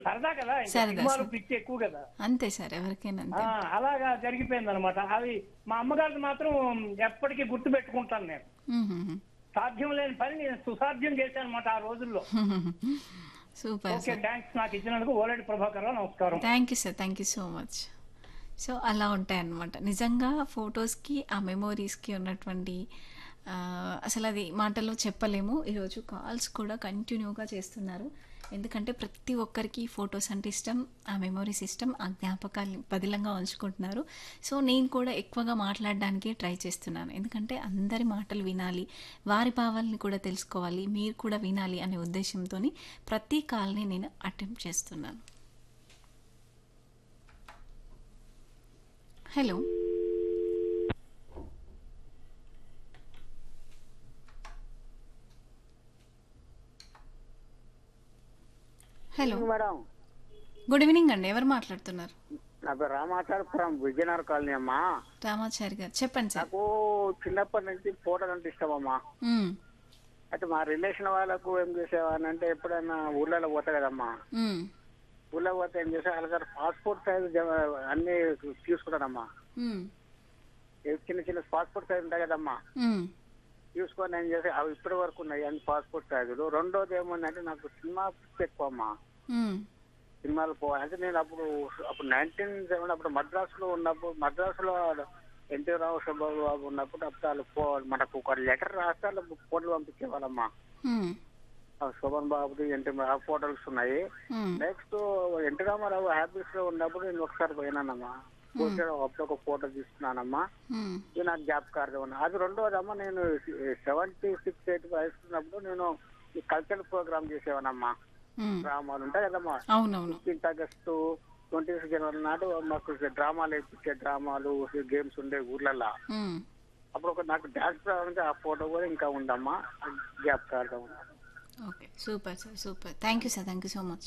సరదా కదా ఇంకా సరదా, సినిమాలు సరదా. పిచ్చి ఎక్కువ కదా అంతే సార్ ఎవరికైనా ఆ, అంతే అలాగా జరిగిపోయింది అనమాట అవి మా అమ్మగారిని మాత్రం ఎప్పటికీ గుర్తు పెట్టుకుంటాను నేను మ్మ్. సాధ్యం లేని పని నేను సుసాధ్యం చేశాను అనమాట ఆ రోజుల్లో సూపర్ ఓకే సార్ థ్యాంక్స్ నాకు ఇచ్చినందుకు ఓలేటి ప్రభాకర్ రావు నమస్కారం thank you sir thank you so much so అలా ఉంటాయి అన్నమాట నిజంగా ఫొటోస్కి ఆ మెమోరీస్కి ఉన్నటువంటి ఆ, అసలు అది మాటల్లో చెప్పలేము ఈరోజు కాల్స్ కూడా కంటిన్యూగా చేస్తున్నారు ఎందుకంటే ప్రతి ఒక్కరికి ఫొటోస్ అంటే ఇష్టం ఆ మెమోరీస్ ఇష్టం ఆ జ్ఞాపకాల్ని పదిలంగా ఉంచుకుంటున్నారు సో నేను కూడా ఎక్కువగా మాట్లాడడానికి ట్రై చేస్తున్నాను ఎందుకంటే అందరి మాటలు వినాలి వారి భావాల్ని కూడా తెలుసుకోవాలి మీరు కూడా వినాలి అనే ఉద్దేశంతో ప్రతి కాల్ని నేను అటెంప్ట్ చేస్తున్నాను hello hello madam good evening అండి ఎవరు మాట్లాడుతున్నారు నా పేరు రామాచారపురం విజయనగర్ కాలనీ అమ్మా రామాచారి గారు చెప్పండి సార్ నాకు చిన్నప్పటి నుంచి ఫోటోలు అంటే ఇష్టం అమ్మా మ్మ్. అయితే మా రిలేషన్ వాళ్ళకు ఏం చేసేవాడిని అంటే ఎప్పుడైనా ఊర్లలో పోతా కదమ్మా మ్మ్. ఊర్లో పోతే ఏం చేసే వాళ్ళ గారు పాస్పోర్ట్ సైజ్ అన్ని తీసుకుంటానమ్మా మ్మ్. ఏ చిన్న చిన్న పాస్పోర్ట్ సైజ్ ఉంటాయి కదమ్మా మ్మ్. తీసుకొని ఏం చేసి అవి ఇప్పటి వరకు ఉన్నాయి అన్ని పాస్పోర్ట్ సైజులు రెండోది ఏముందంటే నాకు సినిమా పిచ్చి ఎక్కువ అమ్మా మ్మ్. సినిమాలు పోవాలి అంటే నేను అప్పుడు అప్పుడు నైన్టీన్ సెవెన్ అప్పుడు మద్రాసులో ఉన్నప్పుడు మద్రాసులో ఎన్టీ రావు సుబ్బాబు బాబు ఉన్నప్పుడు అప్పుడు వాళ్ళు పో మనకు ఒక లెటర్ రాస్తే వాళ్ళు ఫోటోలు పంపించేవాళ్ళమ్మా మ్మ్. ఆ శోభన్ బాబుది ఎన్టీ ఆ ఫోటోస్ ఉన్నాయి మ్మ్. నెక్స్ట్ ఎన్టీ రామారావు హ్యాపీస్ లో ఉన్నప్పుడు నేను ఒకసారి పోయినానమ్మా పోతే అప్పుడు ఒక ఫోటో తీసుకున్నానమ్మా మ్మ్. ఇది నాకు జ్ఞాపకార్థం ఉన్నా అది రెండోదమ్మా నేను సెవెంటీ సిక్స్ ఎయిట్ వయసుకున్నప్పుడు నేను ఈ కల్చరల్ ప్రోగ్రామ్ చేసేవానమ్మా మ్మ్. డ్రామాలు ఉంటాయి కదమ్మా అవునవును ఫిఫ్టీన్త్ ఆగస్టు ట్వంటీ జనవరి నాడు మాకు డ్రామాలు వేయించే డ్రామాలు గేమ్స్ ఉండే ఊర్లలో మ్మ్. అప్పుడు ఒక నాకు డాన్స్ ప్రారంభించి ఆ ఫోటో కూడా ఇంకా ఉందమ్మా జ్ఞాపకార్థం ఉంది okay super sir super thank you sir thank you so much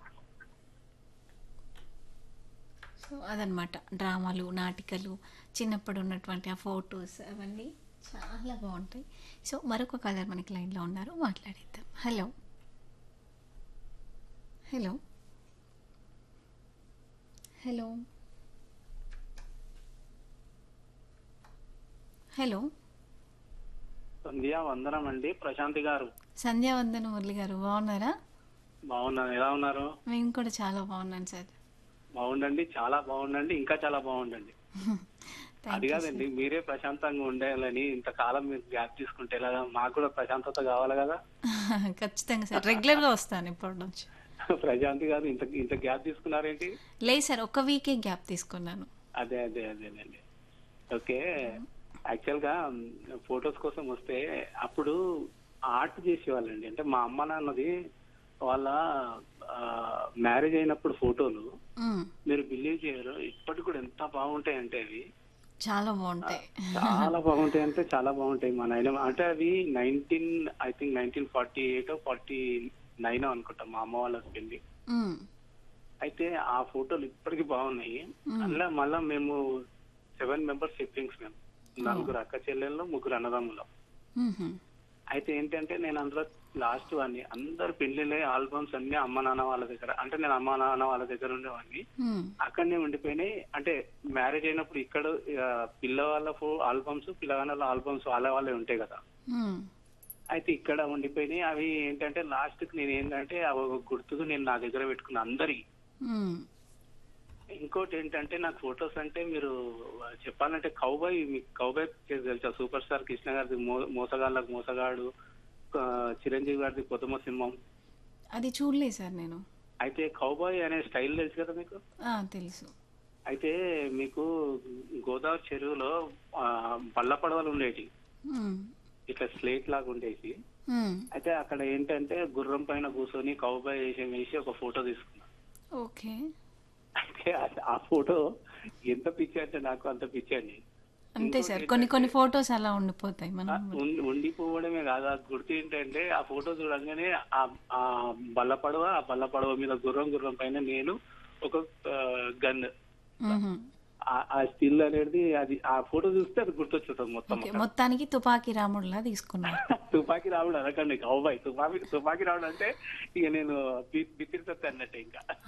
so అదనమాట డ్రామాలు నాటికలు చిన్నప్పుడు ఉన్నటువంటి ఆ ఫొటోస్ అవన్నీ చాలా బాగుంటాయి సో మరొక కలర్ మనకి లైన్లో ఉన్నారు మాట్లాడేద్దాం హలో హలో హలో హలో సంధ్యా వందనం అండి ప్రశాంతి గారు సంధ్యావందన మురళి గారు బాగున్నారా బాగున్నారు ఎలా ఉన్నారు మేము కూడా చాలా బాగున్నాను సార్ బాగుండండి చాలా బాగుండండి ఇంకా చాలా బాగుండండి థ్యాంక్ అది యూ కాదండి మీరే ప్రశాంతంగా ఉండాలని ఇంతకాలం మీరు గ్యాప్ తీసుకుంటే ఎలాగా మాకు కూడా ప్రశాంతత కావాలి కదా ఖచ్చితంగా సార్ రెగ్యులర్గా వస్తాను ఇప్పటి నుంచి ప్రశాంతి గారు ఇంత ఇంత గ్యాప్ తీసుకున్నారేంటి లేదు సార్ ఒక వీకే గ్యాప్ తీసుకున్నాను అదే అదే అదేనండి ఓకే యాక్చువల్ గా ఫొటోస్ కోసం వస్తే అప్పుడు ఆర్ట్ చేసేవాళ్ళండి అంటే మా అమ్మ నాన్నది వాళ్ళ మ్యారేజ్ అయినప్పుడు ఫోటోలు మ్మ్. మీరు బిలీవ్ చేయరు ఇప్పటికి కూడా ఎంత బాగుంటాయి అంటే అవి చాలా బాగుంటాయి చాలా బాగుంటాయి అంటే చాలా బాగుంటాయి మా నాయన అంటే అవి nineteen I think nineteen forty eight forty nine అనుకుంటా మా అమ్మ వాళ్ళ పెళ్లి మ్మ్. అయితే ఆ ఫోటోలు ఇప్పటికి బాగున్నాయి అందులో మళ్ళా మేము సెవెన్ మెంబర్స్ సిబ్లింగ్స్ మేము నలుగురు అక్క చెల్లెళ్ళు ముగ్గురు అన్నదమ్ములు మ్మ్. అయితే ఏంటంటే నేను అందులో లాస్ట్ వాడిని అందరు పెళ్లిళ్ళే ఆల్బమ్స్ అన్ని అమ్మ నాన్న వాళ్ళ దగ్గర అంటే నేను అమ్మ నాన్న వాళ్ళ దగ్గర ఉండేవాడిని మ్మ్. అక్కడనే ఉండిపోయినాయి అంటే మ్యారేజ్ అయినప్పుడు ఇక్కడ ఆ, పిల్లవాళ్ళ ఫో ఆల్బమ్స్ పిల్లగాళ్ళ ఆల్బమ్స్ వాళ్ళ వాళ్ళే ఉంటాయి కదా మ్మ్. అయితే ఇక్కడ ఉండిపోయినాయి అవి ఏంటంటే లాస్ట్ కి నేను ఏంటంటే అవి ఒక గుర్తుకు నేను నా దగ్గర పెట్టుకున్న అందరి మ్మ్. ఇంకోటి ఏంటంటే నాకు ఫొటోస్ అంటే మీరు చెప్పాలంటే కౌబాయ్ మీకు కౌబాయ్ తెలుసా సూపర్ స్టార్ కృష్ణ గారిది మో- మోసగాళ్ళకు మోసగాడు ఆ, చిరంజీవి గారిది కొత్తమ సింహం అది చూడలేదు సార్ నేను అయితే కౌబాయ్ అనే స్టైల్ తెలుసు కదా మీకు ఆ, తెలుసు అయితే మీకు గోదావరి చెరువులో ఆ, బల్ల పడవలు ఉండేటి మ్మ్. ఇట్లా స్లేట్ లాగా ఉండేసి మ్మ్. అయితే అక్కడ ఏంటంటే గుర్రం పైన కూర్చొని కౌబాయ్ వేసి వేసి ఒక ఫోటో తీసుకున్నా ఓకే అయితే ఆ- ఆ ఫోటో ఎంత పిచ్చి అంటే నాకు అంత పిచ్చి అండి అంతే సార్ కొన్ని కొన్ని ఫొటోస్ అలా ఉండిపోతాయి ఆ, మనం ఉం- ఉండిపోవడమే కాదు ఆ గుర్తు ఏంటంటే ఆ ఫోటో చూడగానే ఆ ఆ బల్ల పడవ ఆ బల్ల పడవ మీద గుర్రం గుర్రం పైన నేను ఒక గన్ మ్మ్. ఆ- ఆ స్టిల్ అనేది అది ఆ ఫోటో చూస్తే అది గుర్తొచ్చేస్తుంది మొత్తం ఓకే మొత్తానికి తుపాకీ రాముడిలా తీసుకున్నారు తుపాకీ రావడం అనకండి అవ్వాయి తుపాకీ తుపాకీ రావడం అంటే ఇక నేను బి- బిత్తిరి తత్తి అన్నట్టే ఇంకా